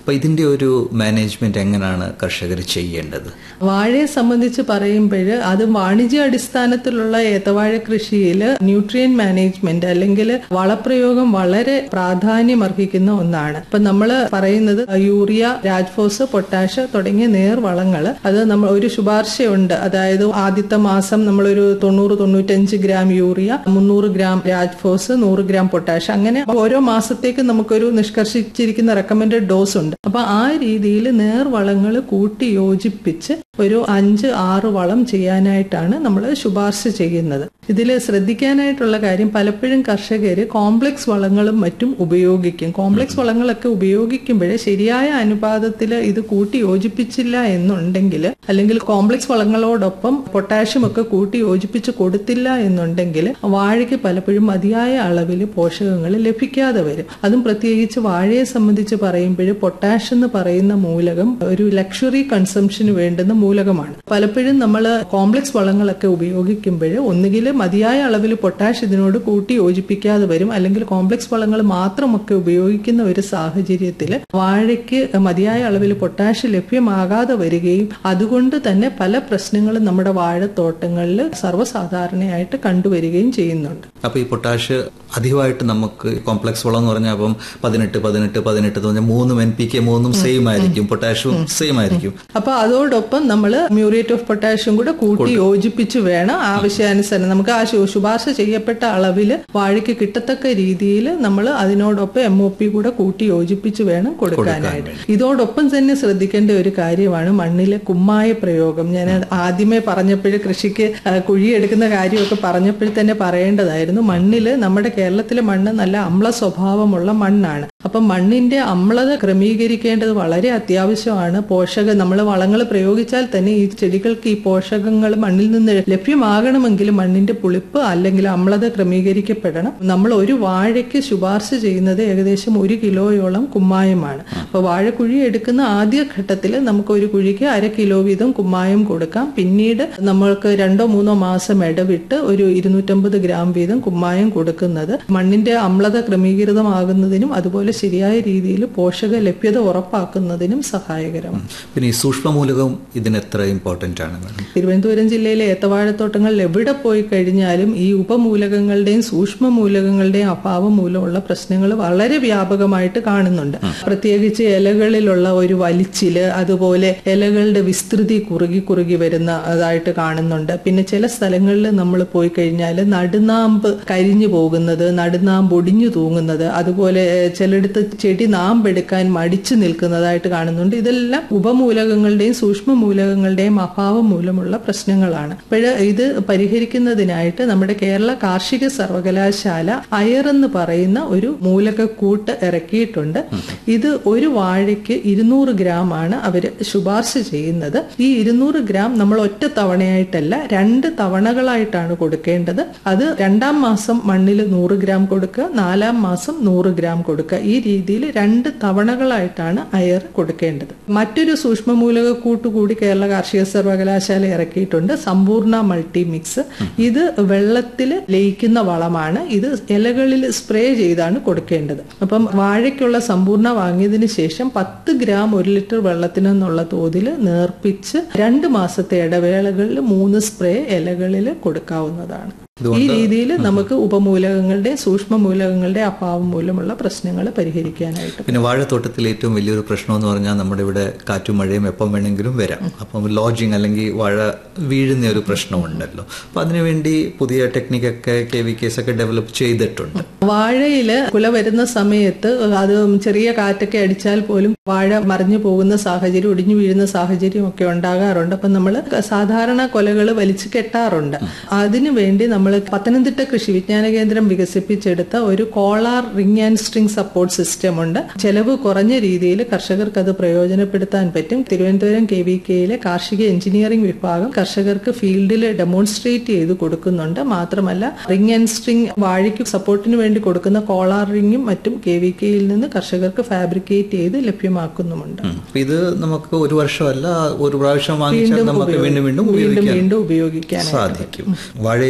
അപ്പൊ ഇതിന്റെ ഒരു മാനേജ്മെന്റ് എങ്ങനെയാണ് കർഷകർ ചെയ്യേണ്ടത് വാഴയെ സംബന്ധിച്ച് പറയുമ്പോൾ അത് വാണിജ്യ അടിസ്ഥാനത്തിലുള്ള ഏത്തവാഴ കൃഷിയിൽ ന്യൂട്രിയൻ മാനേജ്മെന്റ് അല്ലെങ്കിൽ വളപ്രയോഗം വളരെ പ്രാധാന്യം അർഹിക്കുന്ന ഒന്നാണ് ഇപ്പൊ നമ്മൾ പറയുന്നത് യൂറിയ രാജ്ഫോസ് പൊട്ടാഷ് തുടങ്ങിയ നേർവളങ്ങൾ അത് നമ്മൾ ഒരു ശുപാർശയുണ്ട് അതായത് ആദ്യത്തെ മാസം നമ്മളൊരു തൊണ്ണൂറ് തൊണ്ണൂറ്റഞ്ച് ഗ്രാം യൂറിയ മുന്നൂറ് ഗ്രാം രാജ്ഫോസ് നൂറ് ഗ്രാം പൊട്ടാഷ് അങ്ങനെ ഓരോ മാസത്തേക്ക് നമുക്കൊരു നിഷ്കർഷിച്ചിരിക്കുന്ന റെക്കമെൻഡഡ് ഡോസ് ഉണ്ട് അപ്പൊ ആ രീതിയിൽ നേർവളങ്ങൾ കൂട്ടി യോജിപ്പിച്ച് ഒരു അഞ്ച് ആറ് വളം ചെയ്യാനായിട്ടാണ് നമ്മൾ ശുപാർശ ചെയ്യുന്നത് ഇതിൽ ശ്രദ്ധിക്കാനായിട്ടുള്ള കാര്യം പലപ്പോഴും കർഷകർ കോംപ്ലക്സ് വളങ്ങളും മറ്റും ഉപയോഗിക്കും കോംപ്ലക്സ് വളങ്ങളൊക്കെ ഉപയോഗിക്കുമ്പോഴേ ശരിയായ അനുപാതത്തിൽ ഇത് കൂട്ടി യോജിപ്പിച്ചില്ല എന്നുണ്ടെങ്കിൽ അല്ലെങ്കിൽ കോംപ്ലക്സ് വളങ്ങളോടൊപ്പം പൊട്ടാഷ്യം ഒക്കെ കൂട്ടി യോജിപ്പിച്ച് കൊടുത്തില്ല എന്നുണ്ടെങ്കിൽ വാഴയ്ക്ക് പലപ്പോഴും മതിയായ അളവിൽ പോഷകങ്ങൾ ലഭിക്കാതെ വരും അതും പ്രത്യേകിച്ച് വാഴയെ സംബന്ധിച്ച് പറയുമ്പോൾ പൊട്ടാഷ് എന്ന് പറയുന്ന മൂലകം ഒരു ലക്ഷറി കൺസംഷന് വേണ്ടുന്ന മൂലകമാണ് പലപ്പോഴും നമ്മൾ കോംപ്ലക്സ് വളങ്ങളൊക്കെ ഉപയോഗിക്കുമ്പോൾ ഒന്നുകിൽ മതിയായ അളവിൽ പൊട്ടാഷ് ഇതിനോട് കൂട്ടി യോജിപ്പിക്കാതെ വരും അല്ലെങ്കിൽ കോംപ്ലക്സ് വളങ്ങൾ മാത്രമൊക്കെ ഉപയോഗിക്കുന്ന ഒരു സാഹചര്യത്തിൽ വാഴയ്ക്ക് മതിയായ അളവിൽ പൊട്ടാഷ് ലഭ്യമാകാതെ വരികയും അതുകൊണ്ട് തന്നെ പല പ്രശ്നങ്ങളും നമ്മുടെ വാഴത്തോട്ടങ്ങളിൽ സർവ്വസാധാരണയായിട്ട് കണ്ടുവരികയും ചെയ്യുന്നുണ്ട് അപ്പൊ ഈ പൊട്ടാഷ് അധികമായിട്ട് നമുക്ക് കോംപ്ലക്സ് വളം എന്ന് പറഞ്ഞാൽ അപ്പം പതിനെട്ട് പതിനെട്ട് പതിനെട്ട് എന്ന് പറഞ്ഞാൽ മൂന്നും എൻ പി കെ മൂന്നും സെയിം ആയിരിക്കും പൊട്ടാഷും സെയിം ആയിരിക്കും അപ്പൊ അതോടൊപ്പം നമ്മൾ മ്യൂറേറ്റ് ഓഫ് പൊട്ടാഷ്യം കൂടെ കൂട്ടി യോജിപ്പിച്ച് വേണം ആവശ്യാനുസരണം നമുക്ക് ആ ശു- ശുപാർശ ചെയ്യപ്പെട്ട അളവിൽ വാഴയ്ക്ക് കിട്ടത്തക്ക രീതിയിൽ നമ്മൾ അതിനോടൊപ്പം എം ഒ പി കൂടെ കൂട്ടി യോജിപ്പിച്ച് വേണം കൊടുക്കാനായിട്ട് ഇതോടൊപ്പം തന്നെ ശ്രദ്ധിക്കേണ്ട ഒരു കാര്യമാണ് മണ്ണിലെ കുമ്മായ പ്രയോഗം ഞാൻ ആദ്യമേ പറഞ്ഞപ്പോഴ് കൃഷിക്ക് ആ, കുഴിയെടുക്കുന്ന കാര്യമൊക്കെ പറഞ്ഞപ്പോൾ തന്നെ പറയേണ്ടതായിരുന്നു മണ്ണിൽ നമ്മുടെ കേരളത്തിലെ മണ്ണ് നല്ല അമ്ല സ്വഭാവമുള്ള മണ്ണാണ് അപ്പം മണ്ണിന്റെ അമ്ലത ക്രമീകരിക്കേണ്ടത് വളരെ അത്യാവശ്യമാണ് പോഷക നമ്മൾ വളങ്ങൾ പ്രയോഗിച്ചാൽ തന്നെ ഈ ചെടികൾക്ക് ഈ പോഷകങ്ങൾ മണ്ണിൽ നിന്ന് ലഭ്യമാകണമെങ്കിൽ മണ്ണിന്റെ പുളിപ്പ് അല്ലെങ്കിൽ അമ്ലത ക്രമീകരിക്കപ്പെടണം നമ്മൾ ഒരു വാഴയ്ക്ക് ശുപാർശ ചെയ്യുന്നത് ഏകദേശം ഒരു കിലോയോളം കുമ്മായമാണ് അപ്പൊ വാഴക്കുഴി എടുക്കുന്ന ആദ്യ ഘട്ടത്തിൽ നമുക്ക് ഒരു കുഴിക്ക് അര കിലോ വീതം കുമ്മായം കൊടുക്കാം പിന്നീട് നമ്മൾക്ക് രണ്ടോ മൂന്നോ മാസം ഇടവിട്ട് ഒരു ഇരുന്നൂറ്റമ്പത് ഗ്രാം വീതം കുമ്മായം കൊടുക്കുന്നത് മണ്ണിന്റെ അമ്ലത ക്രമീകൃതമാകുന്നതിനും അതുപോലെ ശരിയായ രീതിയിൽ പോഷക ലഭ്യത ഉറപ്പാക്കുന്നതിനും സഹായകരമാണ് പിന്നെ ഈ സൂക്ഷ്മമൂലകം ഇതിന് എത്ര ഇമ്പോർട്ടന്റ് ആണ് മാഡം തിരുവനന്തപുരം ജില്ലയിലെ ഏത്തവാഴത്തോട്ടങ്ങളിൽ എവിടെ പോയി കഴിഞ്ഞാലും ഈ ഉപമൂലകങ്ങളുടെയും സൂക്ഷ്മ മൂലകങ്ങളുടെയും അഭാവം മൂലമുള്ള പ്രശ്നങ്ങൾ വളരെ വ്യാപകമായിട്ട് കാണുന്നുണ്ട് പ്രത്യേകിച്ച് ഇലകളിലുള്ള ഒരു വലിച്ചില് അതുപോലെ ഇലകളുടെ വിസ്തൃതി കുറുകി കുറുകി വരുന്ന അതായിട്ട് കാണുന്നുണ്ട് പിന്നെ ചില സ്ഥലങ്ങളിൽ നമ്മൾ പോയി കഴിഞ്ഞാൽ നടുനാമ്പ് കരിഞ്ഞു പോകുന്നത് നടുനാമ്പ് ഒടിഞ്ഞു തൂങ്ങുന്നത് അതുപോലെ ഏഹ്, ചിലയിടത്ത് ചെടി നാമ്പെടുക്കാൻ മടിച്ചു നിൽക്കുന്നതായിട്ട് കാണുന്നുണ്ട് ഇതെല്ലാം ഉപമൂലകങ്ങളുടെയും സൂക്ഷ്മ മൂലകങ്ങളുടെയും അഭാവം മൂലമുള്ള പ്രശ്നങ്ങളാണ് അപ്പോൾ ഇത് പരിഹരിക്കുന്നതിനായിട്ട് നമ്മുടെ കേരള കാർഷിക സർവകലാശാല അയർ എന്ന് പറയുന്ന ഒരു മൂലകക്കൂട്ട് ഇറക്കിയിട്ടുണ്ട് ഇത് ഒരു വാഴയ്ക്ക് ഇരുന്നൂറ് ഗ്രാം ആണ് അവർ ശുപാർശ ചെയ്യുന്നത് ഈ ഇരുന്നൂറ് ഗ്രാം നമ്മൾ ഒറ്റ തവണയായിട്ടല്ല രണ്ട് തവണകളായിട്ടാണ് കൊടുക്കേണ്ടത് അത് രണ്ടാം മാസം മണ്ണിൽ നൂറ് ഗ്രാം കൊടുക്കുക നാലാം മാസം നൂറ് ഗ്രാം കൊടുക്കുക ഈ രീതിയിൽ രണ്ട് തവണകളായിട്ടാണ് അയർ കൊടുക്കേണ്ടത് മറ്റൊരു സൂക്ഷ്മമൂലക കൂട്ടുകൂടി കേരള കാർഷിക സർവകലാശാല ഇറക്കിയിട്ടുണ്ട് സമ്പൂർണ്ണ മൾട്ടി മിക്സ് ഇത് വെള്ളത്തിൽ ലയിക്കുന്ന വളമാണ് ഇത് ഇലകളിൽ സ്പ്രേ ചെയ്താണ് കൊടുക്കേണ്ടത് അപ്പം വാഴയ്ക്കുള്ള സമ്പൂർണ്ണ വാങ്ങിയതിന് ശേഷം പത്ത് ഗ്രാം ഒരു ലിറ്റർ വെള്ളത്തിനെന്നുള്ള തോതിൽ നേർപ്പിച്ച് രണ്ട് മാസത്തെ ഇടവേളകളിൽ മൂന്ന് സ്പ്രേ ഇലകളിൽ കൊടുക്കാവുന്നതാണ് ഈ രീതിയിൽ നമുക്ക് ഉപമൂലകങ്ങളുടെ സൂക്ഷ്മ മൂലകങ്ങളുടെ അഭാവം മൂലമുള്ള പ്രശ്നങ്ങൾ പരിഹരിക്കാനായിട്ട് പിന്നെ വാഴത്തോട്ടത്തിൽ ഏറ്റവും വലിയൊരു പ്രശ്നം എന്ന് പറഞ്ഞാൽ നമ്മുടെ ഇവിടെ കാറ്റും മഴയും എപ്പം വേണമെങ്കിലും വരാം അപ്പം ലോഡ്ജിങ് അല്ലെങ്കിൽ വാഴ വീഴുന്ന ഒരു പ്രശ്നമുണ്ടല്ലോ അപ്പൊ അതിനുവേണ്ടി പുതിയ ടെക്നിക്കൊക്കെ കെ വി കേസ് ഒക്കെ ഡെവലപ്പ് ചെയ്തിട്ടുണ്ട് വാഴയില് കുല വരുന്ന സമയത്ത് അത് ചെറിയ കാറ്റൊക്കെ അടിച്ചാൽ പോലും വാഴ മറിഞ്ഞു പോകുന്ന സാഹചര്യം ഒടിഞ്ഞു വീഴുന്ന സാഹചര്യം ഒക്കെ ഉണ്ടാകാറുണ്ട് അപ്പം നമ്മൾ സാധാരണ കൊലകൾ വലിച്ചു കെട്ടാറുണ്ട് അതിനു വേണ്ടി നമ്മൾ പത്തനംതിട്ട കൃഷി വിജ്ഞാന കേന്ദ്രം വികസിപ്പിച്ചെടുത്ത ഒരു collar ring and string support system ഉണ്ട് ചെലവ് കുറഞ്ഞ രീതിയിൽ കർഷകർക്ക് അത് പ്രയോജനപ്പെടുത്താൻ പറ്റും തിരുവനന്തപുരം കെ വി കെയിലെ കാർഷിക എഞ്ചിനീയറിംഗ് വിഭാഗം കർഷകർക്ക് ഫീൽഡിൽ ഡെമോൺസ്ട്രേറ്റ് ചെയ്ത് കൊടുക്കുന്നുണ്ട് മാത്രമല്ല റിംഗ് ആൻഡ് സ്ട്രിംഗ് വാഴയ്ക്ക് സപ്പോർട്ടിന് വേണ്ടി കൊടുക്കുന്ന കോളാർ റിംഗും മറ്റും കെ വി കെയിൽ നിന്ന് കർഷകർക്ക് ഫാബ്രിക്കേറ്റ് ചെയ്ത് ലഭ്യമാക്കുന്നുമുണ്ട് ഉം. അപ്പൊ ഇത് നമുക്ക് ഒരു വർഷമല്ല ഒരു പ്രാവശ്യം വാങ്ങിച്ചാൽ വീണ്ടും നമുക്ക് വീണ്ടും വീണ്ടും വീണ്ടും ഉപയോഗിക്കാൻ വീണ്ടും ഉപയോഗിക്കാൻ സാധിക്കും വാഴയിൽ കൊല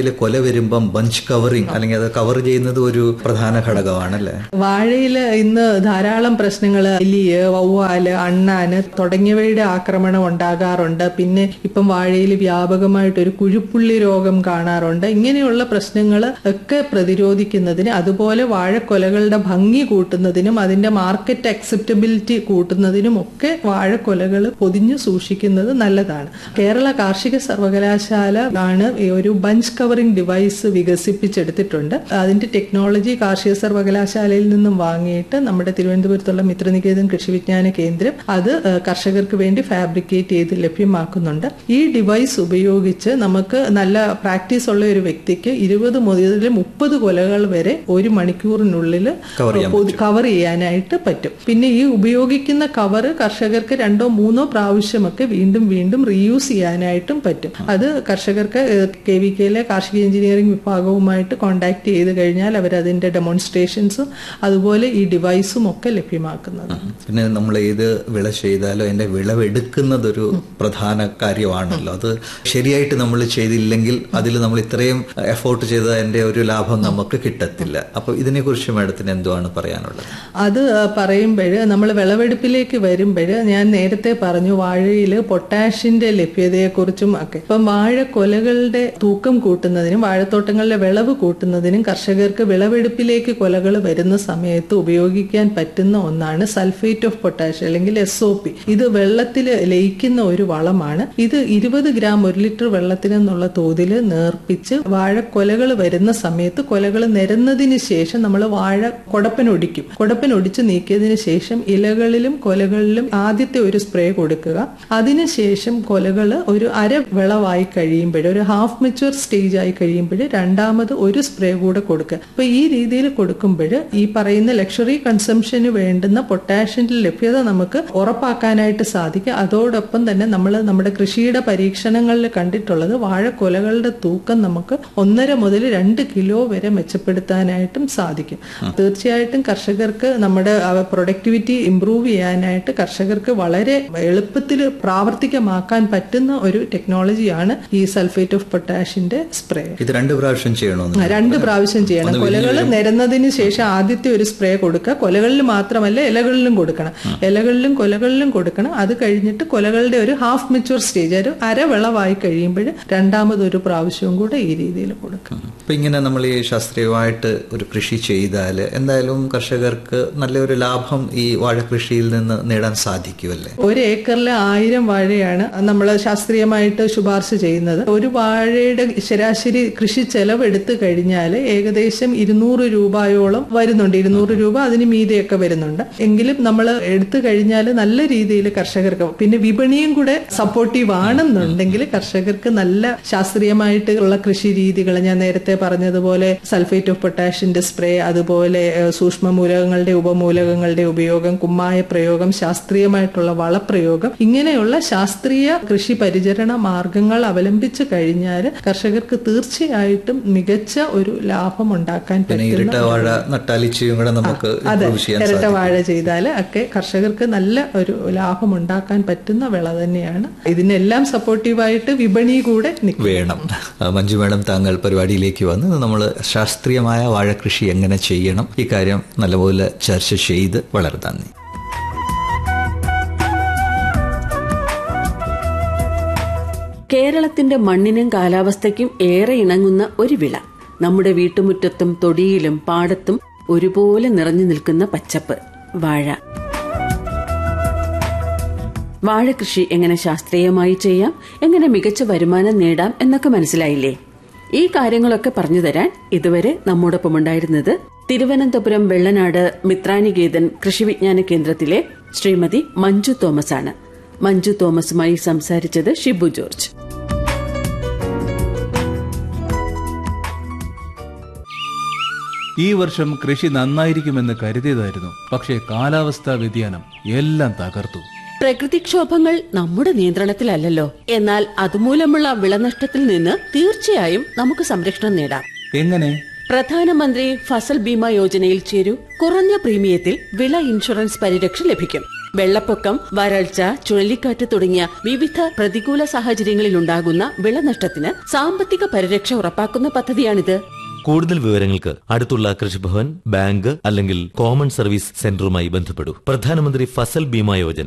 വരുമ്പം ബഞ്ച് കവറിങ് അല്ലെങ്കിൽ അത് കവർ ചെയ്യുന്നത് ഒരു പ്രധാന ഘടകമാണല്ലേ വാഴയില് ഇന്ന് ധാരാളം പ്രശ്നങ്ങൾ എലിയ് വവ്വാല് അണ്ണാന് തുടങ്ങിയവയുടെ ആക്രമണം ഉണ്ടാകാറുണ്ട് പിന്നെ ഇപ്പം വാഴയിൽ വ്യാപകമായിട്ട് ഒരു കുഴിപ്പുള്ളി രോഗം കാണാറുണ്ട് ഇങ്ങനെയുള്ള പ്രശ്നങ്ങൾ ഒക്കെ പ്രതിരോധിക്കുന്നതിന് അതുപോലെ വാഴക്കൊലകളുടെ ഭംഗി കൂട്ടുന്നതിനും അതിന്റെ മാർക്കറ്റ് അക്സെപ്റ്റബിലിറ്റി കൂട്ടുന്നതിനും ഒക്കെ വാഴക്കൊലകൾ പൊതിഞ്ഞു സൂക്ഷിക്കുന്നത് നല്ലതാണ് കേരള കാർഷിക സർവകലാശാല ആണ് ഈ ഒരു ബഞ്ച് കവറിംഗ് ഡിവൈസ് വികസിപ്പിച്ചെടുത്തിട്ടുണ്ട് അതിന്റെ ടെക്നോളജി കാർഷിക സർവകലാശാലയിൽ നിന്നും വാങ്ങിയിട്ട് നമ്മുടെ തിരുവനന്തപുരത്തുള്ള മിത്രനികേതൻ കൃഷി വിജ്ഞാന കേന്ദ്രം അത് ഏഹ്, കർഷകർക്ക് വേണ്ടി ഫാബ്രിക്കേറ്റ് ചെയ്ത് ലഭ്യമാക്കുന്നുണ്ട് ഈ ഡിവൈസ് ഉപയോഗിച്ച് നമുക്ക് നല്ല പ്രാക്ടീസ് ഉള്ള ഒരു വ്യക്തിക്ക് ഇരുപത് മുതൽ മുപ്പത് കൊലകൾ വരെ ഒരു മണിക്കൂറിനുള്ളിൽ Cover ചെയ്യാൻ പൊതി- കവർ ചെയ്യാനായിട്ട് പറ്റും പിന്നെ ഈ ഉപയോഗിക്കുന്ന കവർ കർഷകർക്ക് രണ്ടോ മൂന്നോ പ്രാവശ്യമൊക്കെ വീണ്ടും വീണ്ടും റീയൂസ് ചെയ്യാനായിട്ടും പറ്റും അത് കർഷകർക്ക് കെ വി കെയിലെ കാർഷിക എഞ്ചിനീയറിംഗ് വിഭാഗവുമായിട്ട് കോൺടാക്ട് ചെയ്ത് കഴിഞ്ഞാൽ അവർ അതിന്റെ ഡെമോൺസ്ട്രേഷൻസും അതുപോലെ ഈ ഡിവൈസും ഒക്കെ ലഭ്യമാക്കുന്നത് പിന്നെ നമ്മൾ ഏത് വിള ചെയ്താലും അതിന്റെ വിളവെടുക്കുന്നതൊരു പ്രധാന കാര്യമാണല്ലോ അത് ശരിയായിട്ട് നമ്മൾ ചെയ്തില്ലെങ്കിൽ അതിൽ നമ്മൾ ഇത്രയും എഫോർട്ട് ചെയ്ത അതിന്റെ ഒരു ലാഭം നമുക്ക് കിട്ടത്തില്ല അപ്പൊ ഇതിനെക്കുറിച്ച് മാഡത്തിന് എന്തുവാണ് പറയാനുള്ളത് അത് പറയുമ്പോൾ നമ്മൾ വിളവെടുപ്പിലേക്ക് വരുമ്പോൾ ഞാൻ നേരത്തെ പറഞ്ഞു വാഴയിൽ പൊട്ടാഷിന്റെ ലഭ്യതയെക്കുറിച്ചും ഒക്കെ ഇപ്പം വാഴക്കൊലകളുടെ തൂക്കം കൂട്ടുന്നതിനും വാഴത്തോട്ടങ്ങളിലെ വിളവ് കൂട്ടുന്നതിനും കർഷകർക്ക് വിളവെടുപ്പിലേക്ക് കൊലകൾ വരുന്ന സമയത്ത് ഉപയോഗിക്കാൻ പറ്റുന്ന ഒന്നാണ് സൾഫേറ്റ് ഓഫ് പൊട്ടാഷ് അല്ലെങ്കിൽ എസ് ഒ പി ഇത് വെള്ളത്തിൽ ലയിക്കുന്ന ഒരു വളമാണ് ഇത് ഇരുപത് ഗ്രാം ഒരു ലിറ്റർ വെള്ളത്തിൽ നിന്നുള്ള തോതിൽ നേർപ്പിച്ച് വാഴക്കൊലകൾ വരുന്ന സമയത്ത് കൊലകൾ നിരന്നതിന് ശേഷം നമ്മൾ വാഴ കൊടപ്പനൊടിക്കും കൊടപ്പനൊടിച്ച് നീക്കിയതിന് ശേഷം ഇലകളിലും കൊലകളിലും ആദ്യത്തെ ഒരു സ്പ്രേ കൊടുക്കുക അതിനുശേഷം കൊലകൾ ഒരു അര വിളവായി കഴിയുമ്പോൾ ഒരു ഹാഫ് മെച്ചുവർ സ്റ്റേജ് ആയി കഴിയുമ്പോൾ രണ്ടാമത് ഒരു സ്പ്രേ കൂടെ കൊടുക്കുക അപ്പൊ ഈ രീതിയിൽ കൊടുക്കുമ്പോൾ ഈ പറയുന്ന ലക്ഷറി കൺസംഷന് വേണ്ടുന്ന പൊട്ടാഷ്യന്റെ ലഭ്യത നമുക്ക് ഉറപ്പാക്കാനായിട്ട് സാധിക്കും അതോടൊപ്പം തന്നെ നമ്മൾ നമ്മുടെ കൃഷിയുടെ പരീക്ഷണങ്ങളിൽ കണ്ടിട്ടുള്ളത് വാഴക്കൊലകളുടെ തൂക്കം നമുക്ക് ഒന്നര മുതൽ രണ്ട് കിലോ വരെ മെച്ചപ്പെടുത്താനായിട്ടും സാധിക്കും തീർച്ചയായിട്ടും കർഷകർക്ക് നമ്മുടെ പ്രൊഡക്ടിവിറ്റി ഇംപ്രൂവ് ചെയ്യാനായിട്ട് കർഷകർക്ക് വളരെ എളുപ്പത്തിൽ പ്രാവർത്തികമാക്കാൻ പറ്റുന്ന ഒരു ടെക്നോളജിയാണ് ഈ സൾഫേറ്റ് ഓഫ് പൊട്ടാഷിന്റെ സ്പ്രേ ഇത് രണ്ട് പ്രാവശ്യം ചെയ്യണമെന്ന് രണ്ട് പ്രാവശ്യം ചെയ്യണം കൊലകൾ നിരന്നതിന് ശേഷം ആദ്യത്തെ ഒരു സ്പ്രേ കൊടുക്കുക കൊലകളിൽ മാത്രമല്ല ഇലകളിലും കൊടുക്കണം ഇലകളിലും കൊലകളിലും കൊടുക്കണം അത് കഴിഞ്ഞിട്ട് കൊലകളുടെ ഒരു ഹാഫ് മെച്ചുവർ സ്റ്റേജ് ഒരു അരവിളവായി കഴിയുമ്പോൾ രണ്ടാമത് ഒരു പ്രാവശ്യവും കൂടെ ഈ രീതിയിൽ കൊടുക്കണം അപ്പൊ ഇങ്ങനെ നമ്മൾ ഈ ശാസ്ത്രീയമായിട്ട് ഒരു കൃഷി ചെയ്താൽ എന്തായാലും കർഷകർക്ക് നല്ലൊരു ലാഭം ഈ വാഴ കൃഷിയിൽ നിന്ന് നേടാൻ സാധിക്കുമല്ലേ ഒരു ഏക്കറിൽ ആയിരം വാഴയാണ് നമ്മൾ ശാസ്ത്രീയമായിട്ട് ശുപാർശ ചെയ്യുന്നത് ഒരു വാഴയുടെ ശരാശരി കൃഷി ചെലവ് എടുത്തു കഴിഞ്ഞാൽ ഏകദേശം ഇരുന്നൂറ് രൂപയോളം വരുന്നുണ്ട് ഇരുന്നൂറ് രൂപ അതിന് മീതെയൊക്കെ വരുന്നുണ്ട് എങ്കിലും നമ്മൾ എടുത്തു കഴിഞ്ഞാൽ നല്ല രീതിയിൽ കർഷകർക്ക് പിന്നെ വിപണിയും കൂടെ സപ്പോർട്ടീവ് ആണെന്നുണ്ടെങ്കിൽ കർഷകർക്ക് നല്ല ശാസ്ത്രീയമായിട്ടുള്ള കൃഷി രീതികൾ ഞാൻ നേരത്തെ പറഞ്ഞതുപോലെ സൾഫേറ്റ് ഓഫ് പൊട്ടാഷിന്റെ സ്പ്രേ അതുപോലെ ഏഹ്, സൂക്ഷ്മ മൂലകങ്ങളുടെ ഉപമൂലകങ്ങളുടെ ഉപയോഗം കുമ്മായ പ്രയോഗം ശാസ്ത്രീയമായിട്ടുള്ള വളപ്രയോഗം ഇങ്ങനെയുള്ള ശാസ്ത്രീയ കൃഷി പരിചരണ മാർഗങ്ങൾ അവലംബിച്ചു കഴിഞ്ഞാൽ കർഷകർക്ക് തീർച്ചയായിട്ടും മികച്ച ഒരു ലാഭം ഉണ്ടാക്കാൻ പിന്നെ പറ്റും ഇരട്ട വാഴ നട്ടാലിച്ചയും കൂടെ നമുക്ക് അതെ improve ചെയ്യാൻ ഇരട്ട സാധിക്കും വാഴ ചെയ്താൽ ഒക്കെ കർഷകർക്ക് നല്ല ഒരു ലാഭം ഉണ്ടാക്കാൻ പറ്റുന്ന വിള തന്നെയാണ് ഇതിനെല്ലാം സപ്പോർട്ടീവായിട്ട് വിപണി കൂടെ നിൽക്കും വേണം ആ, മഞ്ജു മേഡം താങ്കൾ പരിപാടിയിലേക്ക് വന്ന് നമ്മൾ ശാസ്ത്രീയമായ വാഴകൃഷി എങ്ങനെ ചെയ്യണം ഇക്കാര്യം നല്ലപോലെ ചർച്ച ചെയ്ത് വളരെ നന്ദി കേരളത്തിന്റെ മണ്ണിനും കാലാവസ്ഥയ്ക്കും ഏറെ ഇണങ്ങുന്ന ഒരു വിള നമ്മുടെ വീട്ടുമുറ്റത്തും തൊടിയിലും പാടത്തും ഒരുപോലെ നിറഞ്ഞു നിൽക്കുന്ന പച്ചപ്പ് വാഴ വാഴകൃഷി എങ്ങനെ ശാസ്ത്രീയമായി ചെയ്യാം എങ്ങനെ മികച്ച വരുമാനം നേടാം എന്നൊക്കെ മനസ്സിലായില്ലേ ഈ കാര്യങ്ങളൊക്കെ പറഞ്ഞു തരാൻ ഇതുവരെ നമ്മോടൊപ്പം ഉണ്ടായിരുന്നത് തിരുവനന്തപുരം വെള്ളനാട് മിത്രാനികേതൻ കൃഷിവിജ്ഞാന കേന്ദ്രത്തിലെ ശ്രീമതി മഞ്ജു തോമസ് ആണ് മഞ്ജു തോമസുമായി സംസാരിച്ചത് ഷിബു ജോർജ് ഈ വർഷം കൃഷി നന്നായിരിക്കുമെന്ന് കരുതിയതായിരുന്നു പക്ഷേ കാലാവസ്ഥാ വ്യതിയാനം എല്ലാം തകർത്തു പ്രകൃതിക്ഷോഭങ്ങൾ നമ്മുടെ നിയന്ത്രണത്തിലല്ലല്ലോ എന്നാൽ അതുമൂലമുള്ള വിളനഷ്ടത്തിൽ നിന്ന് തീർച്ചയായും നമുക്ക് സംരക്ഷണം നേടാം എങ്ങനെ പ്രധാനമന്ത്രി ഫസൽ ബീമ യോജനയിൽ ചേരൂ കുറഞ്ഞ പ്രീമിയത്തിൽ വിള ഇൻഷുറൻസ് പരിരക്ഷ ലഭിക്കും വെള്ളപ്പൊക്കം വരൾച്ച ചുഴലിക്കാറ്റ് തുടങ്ങിയ വിവിധ പ്രതികൂല സാഹചര്യങ്ങളിൽ ഉണ്ടാകുന്ന വിളനഷ്ടത്തിന് സാമ്പത്തിക പരിരക്ഷ ഉറപ്പാക്കുന്ന പദ്ധതിയാണിത് കൂടുതൽ വിവരങ്ങൾക്ക് അടുത്തുള്ള കൃഷിഭവൻ ബാങ്ക് അല്ലെങ്കിൽ കോമൺ സർവീസ് സെന്ററുമായി ബന്ധപ്പെടൂ പ്രധാനമന്ത്രി ഫസൽ ബീമ യോജന